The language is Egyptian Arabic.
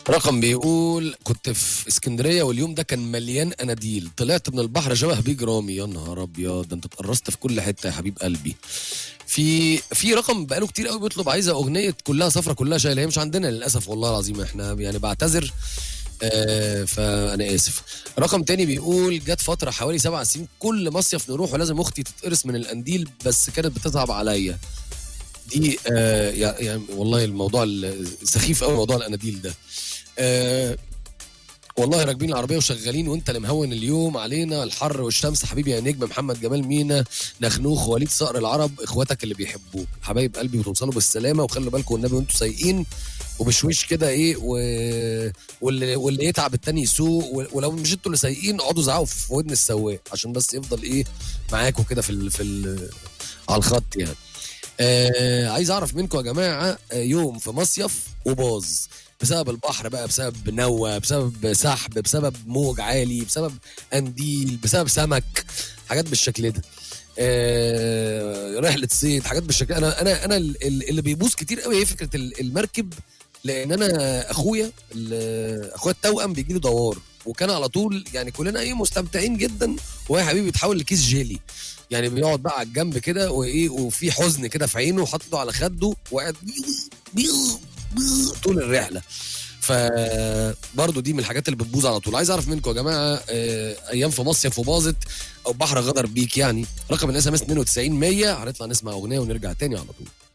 رقم بيقول كنت في اسكندريه واليوم ده كان مليان اناديل طلعت من البحر شبه بيج رامي يا نهار ابيض ده انت اتقرصت في كل حته يا حبيب قلبي في في رقم بقاله كتير قوي بيطلب عايزه اغنيه كلها صفرة كلها شايله هي مش عندنا للاسف والله العظيم احنا يعني بعتذر آه فانا اسف رقم تاني بيقول جت فتره حوالي سبع سنين كل مصيف نروح ولازم اختي تتقرص من القنديل بس كانت بتصعب عليا دي آه يع- يعني والله الموضوع ال- سخيف قوي موضوع الاناديل ده آه والله راكبين العربيه وشغالين وانت اللي مهون اليوم علينا الحر والشمس حبيبي يا نجم محمد جمال مينا نخنوخ وليد صقر العرب اخواتك اللي بيحبوك حبايب قلبي وتوصلوا بالسلامه وخلوا بالكم والنبي وانتوا سايقين وبشويش كده ايه و... واللي واللي يتعب التاني يسوق و- ولو مش انتوا اللي سايقين اقعدوا زعقوا في ودن السواق عشان بس يفضل ايه معاكم كده في ال... في ال... على الخط يعني آه عايز اعرف منكم يا جماعه آه يوم في مصيف وباظ بسبب البحر بقى بسبب نوة بسبب سحب بسبب موج عالي بسبب قنديل بسبب سمك حاجات بالشكل ده آه رحله صيد حاجات بالشكل انا انا انا ال- ال- اللي بيبوظ كتير قوي هي فكره ال- المركب لان انا اخويا ال- اخويا التوأم بيجي له دوار وكان على طول يعني كلنا ايه مستمتعين جدا وهو يا حبيبي بيتحول لكيس جيلي يعني بيقعد بقى على الجنب كده وايه وفي حزن كده في عينه وحاطه على خده وقاعد طول الرحله فبرضه دي من الحاجات اللي بتبوظ على طول عايز اعرف منكم يا جماعه آه، ايام في مصيف وباظت او بحر غدر بيك يعني رقم الاس ام اس 92 100 هنطلع نسمع اغنيه ونرجع تاني على طول